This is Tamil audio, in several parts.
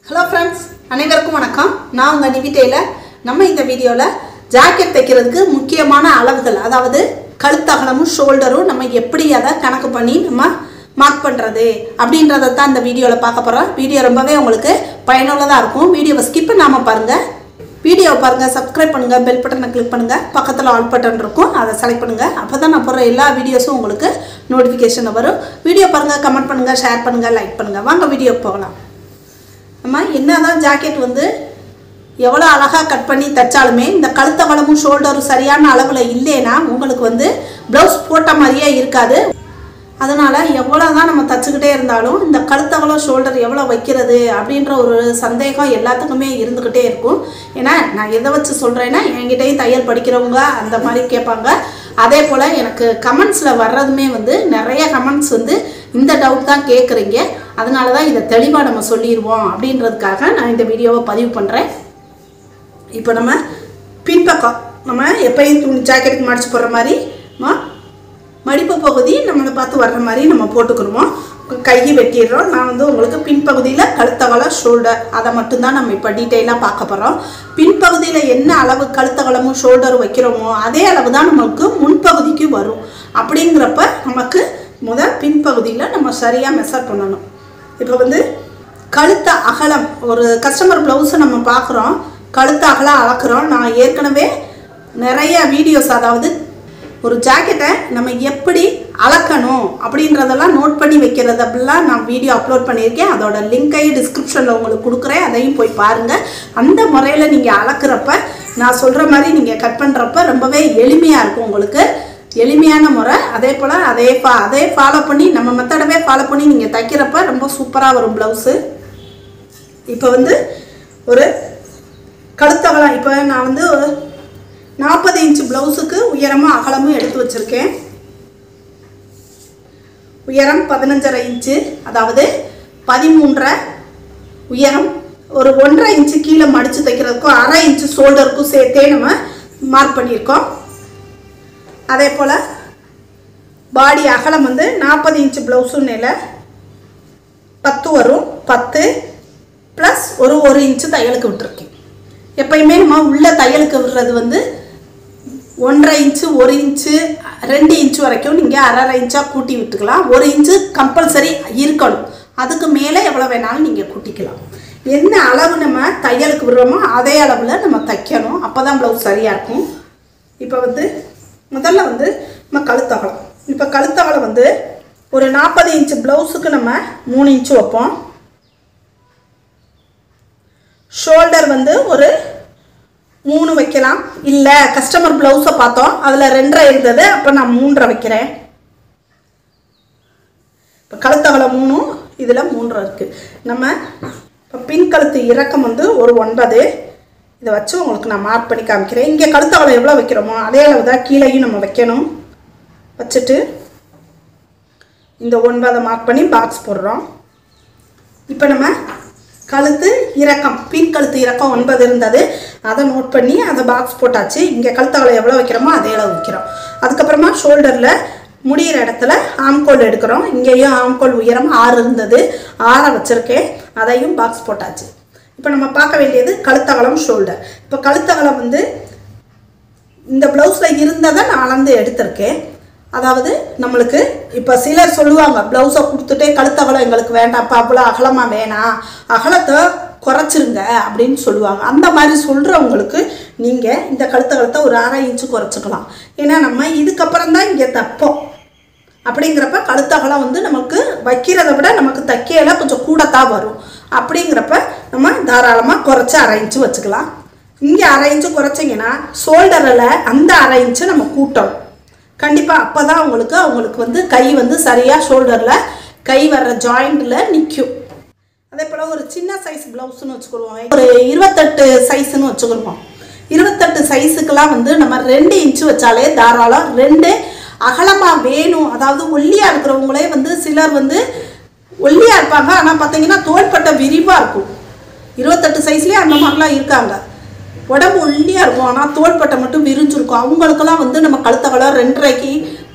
ஹலோ ஃப்ரெண்ட்ஸ் அனைவருக்கும் வணக்கம் நான் உங்கள் நிவிட்டேல நம்ம இந்த வீடியோவில் ஜாக்கெட் தைக்கிறதுக்கு முக்கியமான அளவுகள் அதாவது கழுத்தகலமும் ஷோல்டரும் நம்ம எப்படி அதை கணக்கு பண்ணி நம்ம மார்க் பண்ணுறது அப்படின்றத தான் இந்த வீடியோவில் பார்க்க போகிறோம் வீடியோ ரொம்பவே உங்களுக்கு பயனுள்ளதாக இருக்கும் வீடியோவை ஸ்கிப் பண்ணாமல் பாருங்கள் வீடியோவை பாருங்கள் சப்ஸ்கிரைப் பண்ணுங்கள் பெல் பட்டனை கிளிக் பண்ணுங்கள் பக்கத்தில் ஆல் பட்டன் இருக்கும் அதை செலக்ட் பண்ணுங்கள் அப்போ தான் நான் போடுற எல்லா வீடியோஸும் உங்களுக்கு நோட்டிஃபிகேஷன் வரும் வீடியோ பாருங்கள் கமெண்ட் பண்ணுங்கள் ஷேர் பண்ணுங்கள் லைக் பண்ணுங்கள் வாங்க வீடியோ போகலாம் நம்ம என்னதான் ஜாக்கெட் வந்து எவ்வளோ அழகாக கட் பண்ணி தைச்சாலுமே இந்த கழுத்தகலமும் ஷோல்டரும் சரியான அளவில் இல்லைன்னா உங்களுக்கு வந்து ப்ளவுஸ் போட்ட மாதிரியே இருக்காது அதனால் எவ்வளோ தான் நம்ம தச்சுக்கிட்டே இருந்தாலும் இந்த கழுத்தகலம் ஷோல்டர் எவ்வளோ வைக்கிறது அப்படின்ற ஒரு சந்தேகம் எல்லாத்துக்குமே இருந்துக்கிட்டே இருக்கும் ஏன்னா நான் எதை வச்சு சொல்கிறேன்னா என்கிட்டயும் தையல் படிக்கிறவங்க அந்த மாதிரி கேட்பாங்க அதே போல் எனக்கு கமெண்ட்ஸில் வர்றதுமே வந்து நிறைய கமெண்ட்ஸ் வந்து இந்த டவுட் தான் கேட்குறீங்க அதனால தான் இதை தெளிவாக நம்ம சொல்லிடுவோம் அப்படின்றதுக்காக நான் இந்த வீடியோவை பதிவு பண்ணுறேன் இப்போ நம்ம பின்பக்கம் நம்ம எப்பயும் துணி ஜாக்கெட்டுக்கு மடிச்சு போடுற மாதிரி நம்ம மடிப்பு பகுதி நம்மளை பார்த்து வர்ற மாதிரி நம்ம போட்டுக்கிருவோம் கையை வெட்டிடுறோம் நான் வந்து உங்களுக்கு பின்பகுதியில் கழுத்தகலம் ஷோல்டர் அதை மட்டும்தான் நம்ம இப்போ டீட்டெயிலாக பார்க்க போகிறோம் பின்பகுதியில் என்ன அளவு கழுத்தகலமும் ஷோல்டரும் வைக்கிறோமோ அதே அளவு தான் நமக்கு முன்பகுதிக்கு வரும் அப்படிங்கிறப்ப நமக்கு முதல் பின்பகுதியில் நம்ம சரியாக மெஷர் பண்ணணும் இப்போ வந்து கழுத்த அகலம் ஒரு கஸ்டமர் ப்ளவுஸை நம்ம பார்க்குறோம் கழுத்த அகலம் அளக்குறோம் நான் ஏற்கனவே நிறைய வீடியோஸ் அதாவது ஒரு ஜாக்கெட்டை நம்ம எப்படி அளக்கணும் அப்படின்றதெல்லாம் நோட் பண்ணி வைக்கிறது அப்படிலாம் நான் வீடியோ அப்லோட் பண்ணியிருக்கேன் அதோட லிங்கையும் டிஸ்கிரிப்ஷனில் உங்களுக்கு கொடுக்குறேன் அதையும் போய் பாருங்கள் அந்த முறையில் நீங்கள் அளக்குறப்ப நான் சொல்கிற மாதிரி நீங்கள் கட் பண்ணுறப்ப ரொம்பவே எளிமையாக இருக்கும் உங்களுக்கு எளிமையான முறை அதே போல் அதே ஃபா அதே ஃபாலோ பண்ணி நம்ம மெத்தடவே ஃபாலோ பண்ணி நீங்கள் தைக்கிறப்ப ரொம்ப சூப்பராக வரும் ப்ளவுஸு இப்போ வந்து ஒரு கழுத்தகலம் இப்போ நான் வந்து நாற்பது இன்ச்சு ப்ளவுஸுக்கு உயரமும் அகலமும் எடுத்து வச்சுருக்கேன் உயரம் பதினஞ்சரை இன்ச்சு அதாவது பதிமூன்றரை உயரம் ஒரு ஒன்றரை இன்ச்சு கீழே மடித்து தைக்கிறதுக்கும் அரை இன்ச்சு ஷோல்டருக்கும் சேர்த்தே நம்ம மார்க் பண்ணியிருக்கோம் அதே போல் பாடி அகலம் வந்து நாற்பது இன்ச்சு ப்ளவுஸுன்னு பத்து வரும் பத்து ப்ளஸ் ஒரு ஒரு இன்ச்சு தையலுக்கு விட்டுருக்கேன் எப்பயுமே நம்ம உள்ள தையலுக்கு விடுறது வந்து ஒன்றரை இன்ச்சு ஒரு இன்ச்சு ரெண்டு இன்ச்சு வரைக்கும் நீங்கள் அரை அரை இன்ச்சாக கூட்டி விட்டுக்கலாம் ஒரு இன்ச்சு கம்பல்சரி இருக்கணும் அதுக்கு மேலே எவ்வளோ வேணாலும் நீங்கள் கூட்டிக்கலாம் என்ன அளவு நம்ம தையலுக்கு விடுறோமோ அதே அளவில் நம்ம தைக்கணும் அப்போ தான் ப்ளவுஸ் சரியாக இருக்கும் இப்போ வந்து முதல்ல வந்து நம்ம கழுத்தகலம் இப்போ கழுத்தகலம் வந்து ஒரு நாற்பது இன்ச்சு ப்ளவுஸுக்கு நம்ம மூணு இன்ச்சு வைப்போம் ஷோல்டர் வந்து ஒரு மூணு வைக்கலாம் இல்லை கஸ்டமர் ப்ளவுஸை பார்த்தோம் அதில் ரெண்டரை இருந்தது அப்போ நான் மூன்றரை வைக்கிறேன் இப்போ கழுத்தகலம் மூணும் இதில் மூன்றரை இருக்குது நம்ம இப்போ பின் கழுத்து இறக்கம் வந்து ஒரு ஒன்பது இதை வச்சு உங்களுக்கு நான் மார்க் பண்ணி காமிக்கிறேன் இங்கே கழுத்தகலம் எவ்வளோ வைக்கிறோமோ அதே அளவு தான் கீழேயும் நம்ம வைக்கணும் வச்சுட்டு இந்த ஒன்பதை மார்க் பண்ணி பாக்ஸ் போடுறோம் இப்போ நம்ம கழுத்து இறக்கம் பின் கழுத்து இறக்கம் ஒன்பது இருந்தது அதை நோட் பண்ணி அதை பாக்ஸ் போட்டாச்சு இங்கே கழுத்தகலம் எவ்வளோ வைக்கிறோமோ அதே அளவு வைக்கிறோம் அதுக்கப்புறமா ஷோல்டரில் முடிகிற இடத்துல ஆம்கோல் எடுக்கிறோம் இங்கேயும் ஆம்கோல் உயரம் ஆறு இருந்தது ஆறை வச்சுருக்கேன் அதையும் பாக்ஸ் போட்டாச்சு இப்போ நம்ம பார்க்க வேண்டியது கழுத்தகலம் ஷோல்டர் இப்போ கழுத்தகலம் வந்து இந்த ப்ளவுஸில் இருந்ததை நான் அளந்து எடுத்திருக்கேன் அதாவது நம்மளுக்கு இப்போ சிலர் சொல்லுவாங்க ப்ளவுஸை கொடுத்துட்டே கழுத்தகலம் எங்களுக்கு வேண்டாம்ப்பா அவ்வளோ அகலமாக வேணாம் அகலத்தை குறைச்சிருங்க அப்படின்னு சொல்லுவாங்க அந்த மாதிரி சொல்கிறவங்களுக்கு நீங்கள் இந்த கழுத்தகலத்தை ஒரு அரை இன்ச்சு குறைச்சிக்கலாம் ஏன்னா நம்ம இதுக்கப்புறம் தான் இங்கே தைப்போம் அப்படிங்கிறப்ப கழுத்தகலம் வந்து நமக்கு வைக்கிறத விட நமக்கு தைக்கையில கொஞ்சம் கூடத்தான் வரும் அப்படிங்கிறப்ப நம்ம தாராளமாக குறைச்சி அரை இன்ச்சு வச்சுக்கலாம் இங்கே அரை இன்ச்சு குறைச்சிங்கன்னா ஷோல்டரில் அந்த அரை இன்ச்சு நம்ம கூட்டணும் கண்டிப்பாக அப்போ தான் உங்களுக்கு அவங்களுக்கு வந்து கை வந்து சரியாக ஷோல்டரில் கை வர்ற ஜாயிண்டில் நிற்கும் அதே போல் ஒரு சின்ன சைஸ் ப்ளவுஸ்னு வச்சுக்கிடுவோம் ஒரு இருபத்தெட்டு சைஸ்னு வச்சுக்கிடுவோம் இருபத்தெட்டு சைஸுக்கெல்லாம் வந்து நம்ம ரெண்டு இன்ச்சு வச்சாலே தாராளம் ரெண்டு அகலமாக வேணும் அதாவது ஒல்லியாக இருக்கிறவங்களே வந்து சிலர் வந்து ஒல்லியாக இருப்பாங்க ஆனால் பார்த்தீங்கன்னா தோள்பட்டை விரிவாக இருக்கும் இருபத்தெட்டு சைஸ்லேயே அந்த மாதிரிலாம் இருக்காங்க உடம்பு ஒல்லியாக இருக்கும் ஆனால் தோள்பட்டை மட்டும் விரிஞ்சிருக்கும் அவங்களுக்கெல்லாம் வந்து நம்ம கழுத்தகலம் ரெண்டரைக்கு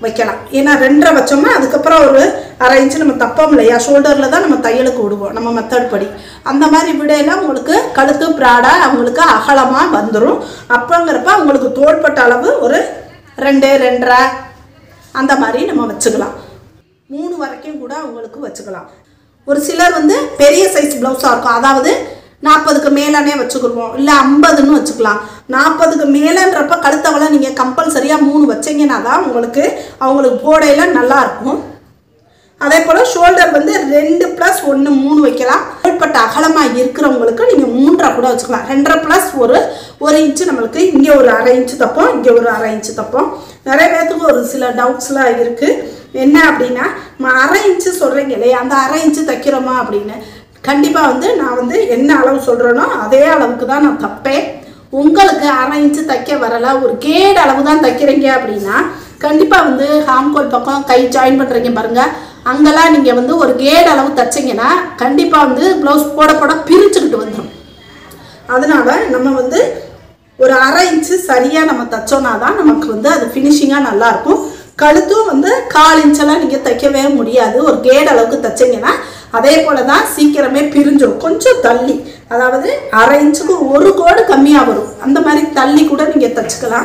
வைக்கலாம் ஏன்னா ரெண்டரை வச்சோம்னா அதுக்கப்புறம் ஒரு அரை இன்ச்சு நம்ம தப்போம் இல்லையா ஷோல்டரில் தான் நம்ம தையலுக்கு விடுவோம் நம்ம மெத்தட் படி அந்த மாதிரி விடையில உங்களுக்கு கழுத்து ப்ராடாக அவங்களுக்கு அகலமாக வந்துடும் அப்போங்கிறப்ப உங்களுக்கு தோள்பட்ட அளவு ஒரு ரெண்டு ரெண்டரை அந்த மாதிரி நம்ம வச்சுக்கலாம் மூணு வரைக்கும் கூட அவங்களுக்கு வச்சுக்கலாம் ஒரு சிலர் வந்து பெரிய சைஸ் ப்ளவுஸாக இருக்கும் அதாவது நாற்பதுக்கு மேலானே வச்சுக்கிடுவோம் இல்லை ஐம்பதுன்னு வச்சுக்கலாம் நாற்பதுக்கு மேலேன்றப்ப கழுத்தவளை நீங்கள் கம்பல்சரியாக மூணு வச்சீங்கன்னா தான் உங்களுக்கு அவங்களுக்கு போடையில் நல்லா இருக்கும் அதே போல் ஷோல்டர் வந்து ரெண்டு ப்ளஸ் ஒன்று மூணு வைக்கலாம் தோள்பட்ட அகலமாக இருக்கிறவங்களுக்கு நீங்கள் மூன்றரை கூட வச்சுக்கலாம் ரெண்டரை ப்ளஸ் ஒரு ஒரு இன்ச்சு நம்மளுக்கு இங்கே ஒரு அரை இன்ச்சு தப்போம் இங்கே ஒரு அரை இன்ச்சு தப்போம் நிறைய பேர்த்துக்கு ஒரு சில டவுட்ஸ்லாம் இருக்குது என்ன அப்படின்னா நம்ம அரை இன்ச்சு சொல்கிறீங்க இல்லையா அந்த அரை இன்ச்சு தைக்கிறோமா அப்படின்னு கண்டிப்பாக வந்து நான் வந்து என்ன அளவு சொல்கிறேனோ அதே அளவுக்கு தான் நான் தப்பேன் உங்களுக்கு அரை இன்ச்சு தைக்க வரல ஒரு கேடு அளவு தான் தைக்கிறீங்க அப்படின்னா கண்டிப்பாக வந்து ஹாம்கோல் பக்கம் கை ஜாயின் பண்ணுறீங்க பாருங்கள் அங்கெல்லாம் நீங்கள் வந்து ஒரு கேடு அளவு தைச்சிங்கன்னா கண்டிப்பாக வந்து ப்ளவுஸ் போட போட பிரிச்சுக்கிட்டு வந்துடும் அதனால நம்ம வந்து ஒரு அரை இன்ச்சு சரியாக நம்ம தைச்சோன்னா தான் நமக்கு வந்து அது ஃபினிஷிங்காக நல்லாயிருக்கும் கழுத்தும் வந்து கால் இன்ச்செல்லாம் நீங்கள் தைக்கவே முடியாது ஒரு கேடு அளவுக்கு தைச்சிங்கன்னா அதே போல தான் சீக்கிரமே பிரிஞ்சிடும் கொஞ்சம் தள்ளி அதாவது அரை இன்ச்சுக்கு ஒரு கோடு கம்மியாக வரும் அந்த மாதிரி தள்ளி கூட நீங்கள் தைச்சிக்கலாம்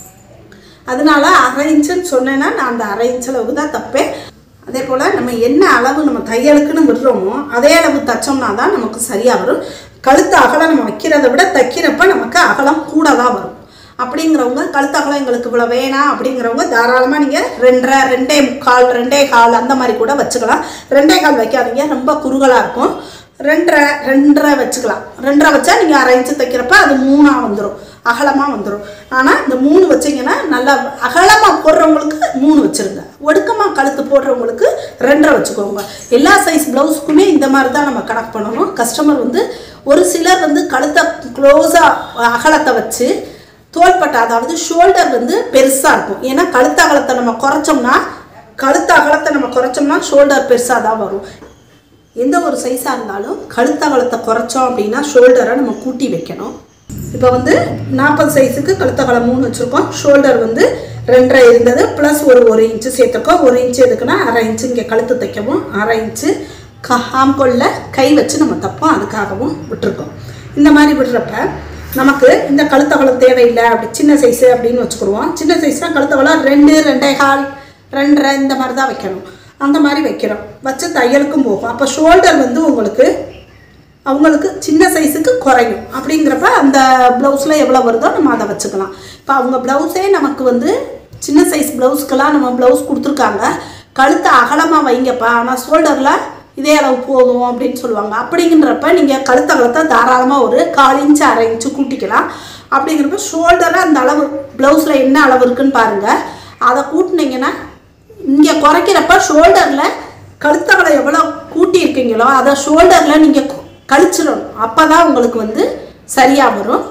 அதனால அரை இன்ச்சுன்னு சொன்னேன்னா நான் அந்த அரை இன்ச் அளவுக்கு தான் தப்பேன் அதே போல் நம்ம என்ன அளவு நம்ம தையலுக்குன்னு விடுறோமோ அதே அளவு தைச்சோம்னா தான் நமக்கு சரியாக வரும் கழுத்து அகலம் நம்ம வைக்கிறத விட தைக்கிறப்ப நமக்கு அகலம் கூட தான் வரும் அப்படிங்கிறவங்க கழுத்து அகலம் எங்களுக்கு இவ்வளோ வேணாம் அப்படிங்கிறவங்க தாராளமாக நீங்கள் ரெண்டரை ரெண்டே முக்கால் ரெண்டே கால் அந்த மாதிரி கூட வச்சுக்கலாம் ரெண்டே கால் வைக்காதீங்க ரொம்ப குறுகலாக இருக்கும் ரெண்டரை ரெண்டரை வச்சுக்கலாம் ரெண்டரை வச்சா நீங்கள் அரை இன்ச்சு தைக்கிறப்ப அது மூணாக வந்துடும் அகலமாக வந்துடும் ஆனால் இந்த மூணு வச்சிங்கன்னா நல்லா அகலமாக போடுறவங்களுக்கு மூணு வச்சுருங்க ஒடுக்கமாக கழுத்து போடுறவங்களுக்கு ரெண்டரை வச்சுக்கோங்க எல்லா சைஸ் ப்ளவுஸுக்குமே இந்த மாதிரி தான் நம்ம கணக்கு பண்ணணும் கஸ்டமர் வந்து ஒரு சிலர் வந்து கழுத்தை க்ளோஸாக அகலத்தை வச்சு தோள்பட்டை அதாவது ஷோல்டர் வந்து பெருசாக இருக்கும் ஏன்னா கழுத்து அகலத்தை நம்ம குறைச்சோம்னா கழுத்து அகலத்தை நம்ம குறைச்சோம்னா ஷோல்டர் பெருசாக தான் வரும் எந்த ஒரு சைஸாக இருந்தாலும் கழுத்து அகலத்தை குறைச்சோம் அப்படின்னா ஷோல்டரை நம்ம கூட்டி வைக்கணும் இப்போ வந்து நாற்பது சைஸுக்கு கழுத்தகலம் மூணு வச்சுருக்கோம் ஷோல்டர் வந்து ரெண்டரை இருந்தது ப்ளஸ் ஒரு ஒரு இன்ச்சு சேர்த்துருக்கோம் ஒரு இன்ச்சு எதுக்குன்னா அரை இன்ச்சு இங்கே கழுத்து தைக்கவும் அரை இன்ச்சு ஹாம்கொல்ல கை வச்சு நம்ம தப்போம் அதுக்காகவும் விட்டுருக்கோம் இந்த மாதிரி விடுறப்ப நமக்கு இந்த கழுத்தகலம் தேவையில்லை அப்படி சின்ன சைஸு அப்படின்னு வச்சுக்கிடுவோம் சின்ன சைஸ்னால் கழுத்தகலம் ரெண்டு ரெண்டே கால் ரெண்டரை இந்த மாதிரி தான் வைக்கணும் அந்த மாதிரி வைக்கிறோம் வச்சு தையலுக்கும் போகும் அப்போ ஷோல்டர் வந்து உங்களுக்கு அவங்களுக்கு சின்ன சைஸுக்கு குறையும் அப்படிங்கிறப்ப அந்த ப்ளவுஸில் எவ்வளோ வருதோ நம்ம அதை வச்சுக்கலாம் இப்போ அவங்க ப்ளவுஸே நமக்கு வந்து சின்ன சைஸ் ப்ளவுஸ்க்கெல்லாம் நம்ம ப்ளவுஸ் கொடுத்துருக்காங்க கழுத்தை அகலமாக வைங்கப்பா ஆனால் ஷோல்டரில் இதே அளவு போதும் அப்படின்னு சொல்லுவாங்க அப்படிங்கிறப்ப நீங்கள் கழுத்து அகலத்தை தாராளமாக ஒரு கால் இன்ச்சு அரை இன்ச்சு கூட்டிக்கலாம் அப்படிங்கிறப்ப ஷோல்டரில் அந்த அளவு ப்ளவுஸில் என்ன அளவு இருக்குன்னு பாருங்கள் அதை கூட்டினீங்கன்னா இங்கே குறைக்கிறப்ப ஷோல்டரில் கழுத்தகலை எவ்வளோ கூட்டி இருக்கீங்களோ அதை ஷோல்டரில் நீங்கள் கழிச்சிடணும் அப்போ தான் உங்களுக்கு வந்து சரியாக வரும்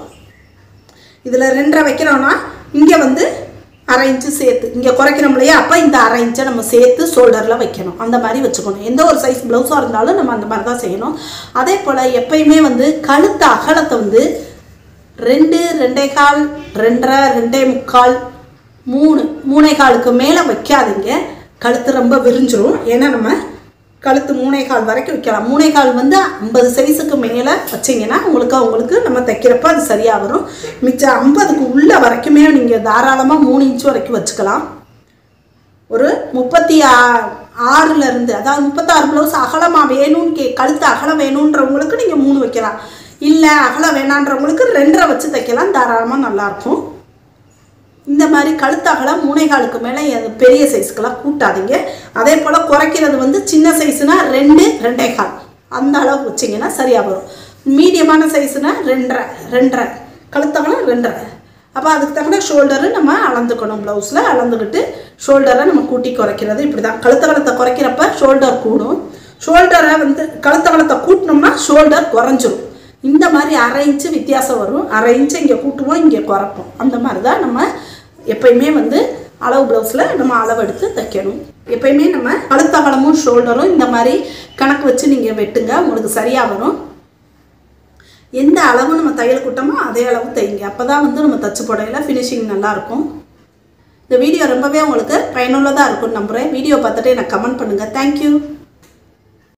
இதில் ரெண்டரை வைக்கிறோன்னா இங்கே வந்து அரை இன்ச்சு சேர்த்து இங்கே குறைக்கிறோம் இல்லையா அப்போ இந்த அரை இன்ச்சை நம்ம சேர்த்து ஷோல்டரில் வைக்கணும் அந்த மாதிரி வச்சுக்கணும் எந்த ஒரு சைஸ் ப்ளவுஸாக இருந்தாலும் நம்ம அந்த மாதிரி தான் செய்யணும் அதே போல் எப்பயுமே வந்து கழுத்து அகலத்தை வந்து ரெண்டு ரெண்டே கால் ரெண்டரை ரெண்டே முக்கால் மூணு மூணே காலுக்கு மேலே வைக்காதீங்க கழுத்து ரொம்ப விரிஞ்சிரும் ஏன்னா நம்ம கழுத்து மூணே கால் வரைக்கும் வைக்கலாம் மூணே கால் வந்து ஐம்பது சைஸுக்கு மேலே வச்சிங்கன்னா உங்களுக்கு அவங்களுக்கு நம்ம தைக்கிறப்ப அது சரியாக வரும் மிச்சம் ஐம்பதுக்கு உள்ள வரைக்குமே நீங்கள் தாராளமாக மூணு இன்ச் வரைக்கும் வச்சுக்கலாம் ஒரு முப்பத்தி ஆ ஆறுல இருந்து அதாவது முப்பத்தாறு ப்ளவுஸ் அகலமாக வேணும்னு கே கழுத்து அகலம் வேணுன்றவங்களுக்கு நீங்கள் மூணு வைக்கலாம் இல்லை அகலம் வேணான்றவங்களுக்கு ரெண்டரை வச்சு தைக்கலாம் தாராளமாக நல்லாயிருக்கும் இந்த மாதிரி கழுத்து அகலம் மூணே காலுக்கு மேலே அது பெரிய சைஸ்க்கெல்லாம் கூட்டாதீங்க அதே போல் குறைக்கிறது வந்து சின்ன சைஸ்னா ரெண்டு ரெண்டே கால் அந்த அளவு வச்சிங்கன்னா சரியாக வரும் மீடியமான சைஸ்னா ரெண்டரை ரெண்டரை கழுத்தகலம் ரெண்டரை அப்போ அதுக்கு தகுந்த ஷோல்டரு நம்ம அளந்துக்கணும் ப்ளவுஸில் அளந்துக்கிட்டு ஷோல்டரை நம்ம கூட்டி குறைக்கிறது இப்படி தான் கழுத்தகலத்தை குறைக்கிறப்ப ஷோல்டர் கூடும் ஷோல்டரை வந்து கழுத்தகலத்தை கூட்டினோம்னா ஷோல்டர் குறைஞ்சிரும் இந்த மாதிரி அரை இன்ச்சு வித்தியாசம் வரும் அரை இன்ச்சு இங்கே கூட்டுவோம் இங்கே குறைப்போம் அந்த மாதிரி தான் நம்ம எப்பயுமே வந்து அளவு ப்ளவுஸில் நம்ம அளவு எடுத்து தைக்கணும் எப்பயுமே நம்ம கழுத்தகலமும் ஷோல்டரும் இந்த மாதிரி கணக்கு வச்சு நீங்கள் வெட்டுங்க உங்களுக்கு சரியாக வரும் எந்த அளவு நம்ம தையல் கூட்டமோ அதே அளவு தைங்க அப்போ தான் வந்து நம்ம தச்சு போடையில் ஃபினிஷிங் நல்லாயிருக்கும் இந்த வீடியோ ரொம்பவே உங்களுக்கு பயனுள்ளதாக இருக்கும்னு நம்புகிறேன் வீடியோ பார்த்துட்டு எனக்கு கமெண்ட் பண்ணுங்கள் தேங்க்யூ